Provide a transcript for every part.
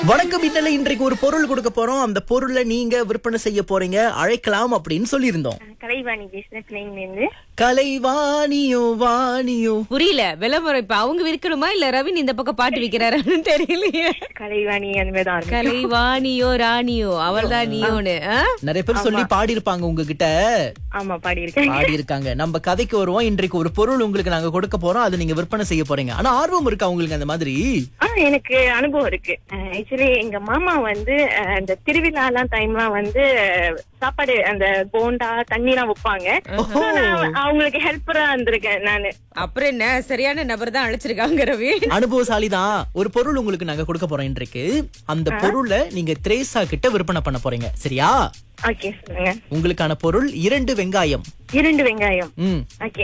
வணக்கம் இன்னல இன்றைக்கு ஒரு பொருள் கொடுக்க போறோம் அந்த பொருளை நீங்க விற்பனை செய்ய போறீங்க அழைக்கலாம் அப்படின்னு சொல்லியிருந்தோம் கலைவாணி பேசுறேன் பிள்ளைங்க இருந்து கலைவாணியோ வாணியோ புரியல விளம்பரம் இப்ப அவங்க விற்கணுமா இல்ல ரவின் இந்த பக்கம் பாட்டு விக்கிறாரான்னு தெரியலையே கலைவாணி அந்த மாதிரி தான் இருக்கும். கலைவாணியோ ராணியோ அவள்தான் நீயோன்னு ஆ? நிறைய பேர் சொல்லி பாடி இருப்பாங்க உங்ககிட்ட ஆமா பாடி இருக்கேன் பாடி இருக்காங்க நம்ம கதைக்கு வருவோம் இன்றைக்கு ஒரு பொருள் உங்களுக்கு நாங்க கொடுக்க போறோம் அதை நீங்க விற்பனை செய்ய போறீங்க ஆனா ஆர்வம் இருக்கா உங்களுக்கு அந்த மாதிரி ஆ எனக்கு அனுபவம் இருக்கு ஆக்சுவலி எங்க மாமா வந்து அஹ், இந்த திருவிழா எல்லாம் டைம்லாம் வந்து அஹ், சாப்பாடு அந்த போண்டா தண்ணி எல்லாம் வைப்பாங்க So, நான் அவங்களுக்கு ஹெல்ப்பரா இருந்திருக்கேன் நானு அப்புறம் என்ன சரியான நபர் தான் அழைச்சிருக்காங்க ரவி அனுபவசாலி தான் ஒரு பொருள் உங்களுக்கு நாங்க கொடுக்க போறோம் இன்றைக்கு அந்த பொருளை நீங்க திரேசா கிட்ட விற்பனை பண்ண போறீங்க சரியா ஓகே சொல்லுங்க உங்களுக்கான பொருள் இரண்டு வெங்காயம் இரண்டு வெங்காயம் ம் ஓகே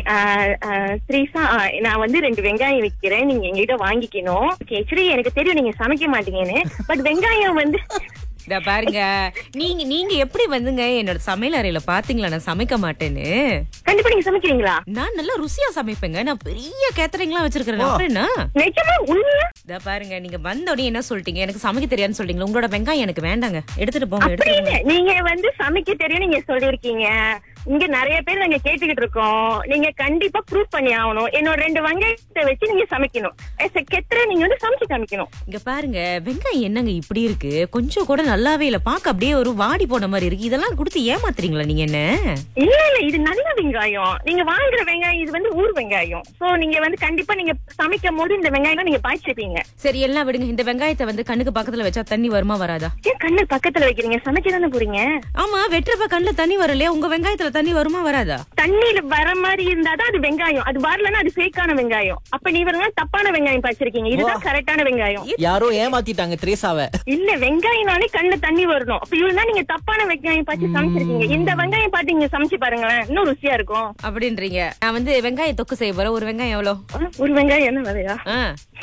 த்ரீஸா நான் வந்து ரெண்டு வெங்காயம் விக்கிறேன் நீங்க எங்ககிட்ட வாங்கிக்கணும் ஓகே ஆக்சுவலி எனக்கு தெரியும் நீங்க சமைக்க மாட்டீங்கன்னு பட் வெங்காயம் வந்து இத பாருங்க நீங்க நீங்க எப்படி வந்துங்க என்னோட சமையல் அறையில பாத்தீங்களா நான் சமைக்க மாட்டேன்னு கண்டிப்பா நீங்க சமைக்கிறீங்களா நான் நல்லா ருசியா சமைப்பேங்க நான் பெரிய கேத்தரிங் எல்லாம் வச்சிருக்கிறேன் அப்புறம் என்ன நிஜமா உண்மையா இத பாருங்க நீங்க வந்த உடனே என்ன சொல்லிட்டீங்க எனக்கு சமைக்க தெரியாதுன்னு சொல்லிட்டீங்க உங்களோட வெங்காயம் எனக்கு வேண்டாங்க எடுத்துட்டு போங்க அப்படி எடுத்துட்டு இல்ல நீங்க வந்து சமைக்க தெரியும் நீங்க சொல்லிருக்கீங்க இங்க நிறைய பேர் நாங்க கேட்டுக்கிட்டு இருக்கோம் நீங்க கண்டிப்பா ப்ரூவ் பண்ணி ஆகணும் என்னோட ரெண்டு வெங்காயத்தை வச்சு நீங்க சமைக்கணும் As a கெத்துற நீங்க வந்து சமைச்சு காமிக்கணும் இங்க பாருங்க வெங்காயம் என்னங்க இப்படி இருக்கு கொஞ்சம் கூட நல்லாவே இல்ல பாக்க அப்படியே ஒரு வாடி போன மாதிரி இருக்கு இதெல்லாம் கொடுத்து ஏமாத்துறீங்களா நீங்க என்ன இல்ல இல்ல இது நல்ல வெங்காயம் நீங்க வாங்குற வெங்காயம் இது வந்து ஊர் வெங்காயம் சோ நீங்க வந்து கண்டிப்பா நீங்க சமைக்கும் போது இந்த வெங்காயம் நீங்க பாய்ச்சிருப்பீங்க சரி எல்லாம் விடுங்க இந்த வெங்காயத்தை வந்து கண்ணுக்கு பக்கத்துல வச்சா தண்ணி வருமா வராதா ஏன் கண்ணு பக்கத்துல வைக்கிறீங்க சமைக்க தானே போறீங்க ஆமா வெட்டுறப்ப கண்ணுல தண்ணி வரலையா உங்க வெங்காயத்துல தண்ணி வருமா வராதா தண்ணியில வர மாதிரி இருந்தாதான் அது வெங்காயம் அது வரலன்னா அது ஃபேக்கான வெங்காயம் அப்ப நீ வரங்க தப்பான வெங்காயம் பாய்ச்சிருக்கீங்க இதுதான் கரெக்டான வெங்காயம் யாரோ ஏமாத்திட்டாங்க திரேசாவை இல்ல வெங்காயம்னாலே கண்ணுல தண்ணி வரணும் அப்ப இவ்வளவு நீங்க தப்பான வெங்காயம் பார்த்து சமைச்சிருக்கீங்க இந்த வெங்காயம் பார்த்து நீங்க சமைச்சு பாருங்களேன் இன்னும் ருசியா இருக்கும் அப்படின்றீங்க நான் வந்து வெங்காய தொக்கு செய்ய போறேன் ஒரு வெங்காயம் எவ்வளோ ஆ, ஒரு வெங்காயம் என்ன விலையா ஆ.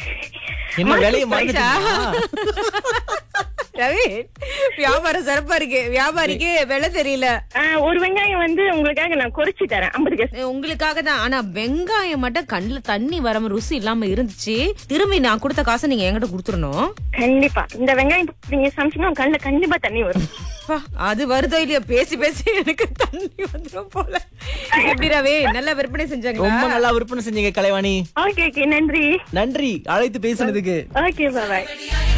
என்ன வேலையை போயிடுச்சா? மறந்துட்டீங்களா? ரவி வியாபாரம் சிறப்பா இருக்கு வியாபாரிக்கு விலை தெரியல ஆ, ஒரு வெங்காயம் வந்து உங்களுக்காக நான் குறைச்சு தரேன் ஐம்பது கேஸ் உங்களுக்காக தான் ஆனா வெங்காயம் மட்டும் கண்ணுல தண்ணி வராம ருசி இல்லாம இருந்துச்சு திரும்பி நான் கொடுத்த காசை நீங்க என்கிட்ட கொடுத்துடணும் கண்டிப்பா இந்த வெங்காயம் நீங்க சமைச்சீங்கன்னா உங்க கண்ணுல கண்டிப்பா தண்ணி வரும் அப்பா, அது வருதோ இல்லையா பேசி பேசி எனக்கு தண்ணி வந்துடும் போல எப்படி ரவி நல்லா விற்பனை செஞ்சாங்களா ரொம்ப நல்லா விற்பனை செஞ்சீங்க கலைவாணி ஓகே ஓகே நன்றி நன்றி அழைத்து பேசுனதுக்கு ஓகே பாய்